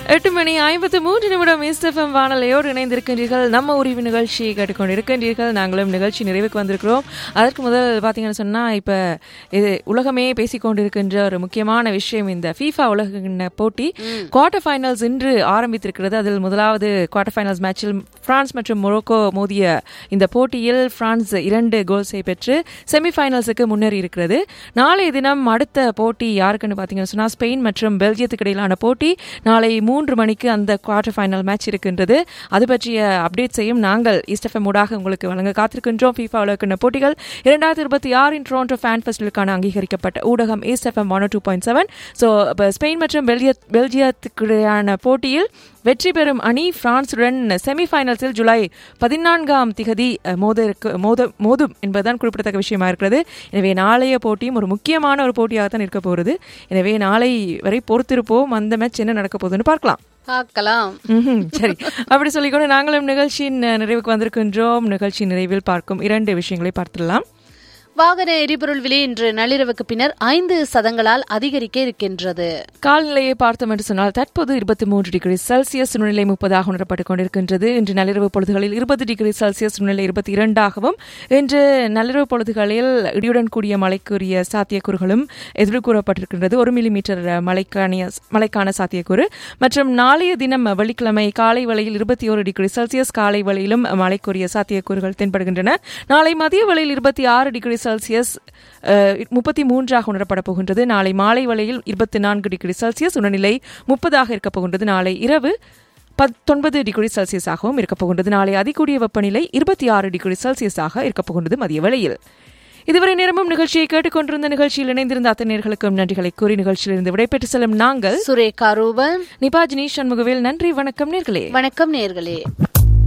எட்டு மணி ஐம்பத்து மூன்று நிமிடம் எஸ்எஃப்எம் வானலையோடு இணைந்திருக்கின்றீர்கள் நம்ம உரிவு நிகழ்ச்சியை கேட்டுக்கொண்டிருக்கின்றீர்கள் நாங்களும் நிகழ்ச்சி நிறைவுக்கு வந்திருக்கிறோம் அதற்கு முதல் பார்த்தீங்கன்னு சொன்னால் இப்போ இது உலகமே பேசிக்கொண்டிருக்கின்ற ஒரு முக்கியமான விஷயம் இந்த ஃபீஃபா உலக கிண்ண போட்டி குவார்டர் ஃபைனல்ஸ் இன்று ஆரம்பித்திருக்கிறது அதில் முதலாவது குவார்டர் ஃபைனல்ஸ் மேட்சில் பிரான்ஸ் மற்றும் மொரோக்கோ மோதிய இந்த போட்டியில் பிரான்ஸ் இரண்டு கோல்ஸை பெற்று செமிஃபைனல்ஸுக்கு முன்னேறி இருக்கிறது நாளைய தினம் அடுத்த போட்டி யாருக்குன்னு பார்த்தீங்கன்னு சொன்னால் ஸ்பெயின் மற்றும் பெல்ஜியத்துக்கு இடையிலான போட்டி நாளை மூன்று மணிக்கு அந்த குவார்டர் ஃபைனல் மேட்ச் இருக்கின்றது அது பற்றிய அப்டேட்ஸையும் நாங்கள் ஈஸ்டஃபம் ஊடாக உங்களுக்கு வழங்க காத்திருக்கின்றோம் ஃபீஃபா உலகின போட்டிகள் இரண்டாயிரத்தி இருபத்தி ஆறின் டொரண்டோ ஃபேன் ஃபெஸ்டிவலுக்கான அங்கீகரிக்கப்பட்ட ஊடகம் ஈஸ்டஃபம் one two point seven so Spain மற்றும் பெல்ஜிய பெல்ஜியத்துக்கு இடையான போட்டியில் வெற்றி பெறும் அணி பிரான்சுடன் செமிஃபைனல்ஸில் ஜூலை பதினான்காம் திகதி அஹ், மோத இருக்கு- மோத மோதும் என்பதுதான் குறிப்பிடத்தக்க விஷயமா இருக்கிறது எனவே நாளைய போட்டியும் ஒரு முக்கியமான ஒரு போட்டியாகத்தான் இருக்க போகிறது எனவே நாளை வரை பொறுத்திருப்போம் அந்த மேட்ச் என்ன நடக்க போகுதுன்னு பார்க்கலாம் பார்க்கலாம் ம்ஹும், சரி அப்படி சொல்லிக்கொண்டு நாங்களும் நிகழ்ச்சியின் அஹ், நிறைவுக்கு வந்திருக்கின்றோம் நிகழ்ச்சி நிறைவில் பார்க்கும் இரண்டு விஷயங்களை பார்த்துடலாம் வாகன எரிபொருள் விலை இன்று நள்ளிரவுக்கு பின்னர் ஐந்து சதங்களால் அதிகரிக்க இருக்கின்றது காலநிலையை பார்த்தோம் என்று சொன்னால் தற்போது இருபத்தி மூன்று டிகிரி செல்சியஸ் சூழ்நிலை முப்பதாக உணரப்பட்டுக் கொண்டிருக்கின்றது இன்று நள்ளிரவு பொழுதுகளில் இருபது டிகிரி செல்சியஸ் சூழ்நிலை இருபத்தி இரண்டாகவும் இன்று நள்ளிரவு பொழுதுகளில் இடியுடன் கூடிய மழைக்குரிய சாத்தியக்கூறுகளும் எதிர்கூறப்பட்டிருக்கின்றது ஒரு மில்லிமீட்டர் மழைக்கான மழைக்கான சாத்தியக்கூறு மற்றும் நாளைய தினம் வெள்ளிக்கிழமை காலை வேளையில் இருபத்தி ஒரு டிகிரி செல்சியஸ் காலை வேளையிலும் மழைக்குரிய சாத்தியக்கூறுகள் தென்படுகின்றன நாளை மதிய வேளையில் இருபத்தி ஆறு டிகிரி செல்சியஸ் முப்பத்தி மூன்றாக உணரப்பட போகின்றது நாளை மாலை வேளையில் இருபத்தி நான்கு டிகிரி செல்சியஸ் உணர்நிலை முப்பதாக இருக்கப் போகின்றது நாளை இரவு பத்தொன்பது டிகிரி செல்சியஸாகவும் இருக்கப் போகின்றது நாளை அதிகூடிய வெப்பநிலை இருபத்தி ஆறு டிகிரி செல்சியஸாக இருக்கப் போகின்றது மதிய வேளையில் இதுவரை நேரமும் நிகழ்ச்சியை கேட்டுக்கொண்டிருந்த நிகழ்ச்சியில் இணைந்திருந்த அத்தனை நேர்களுக்கும் நன்றிகளை கூறி நிகழ்ச்சியிலிருந்து விடைபெற்று செல்லும் நாங்கள் சுரேகா ரூபன் நிபாஜினி சண்முகவேல் நன்றி வணக்கம் நேர்களே வணக்கம் நேர்களே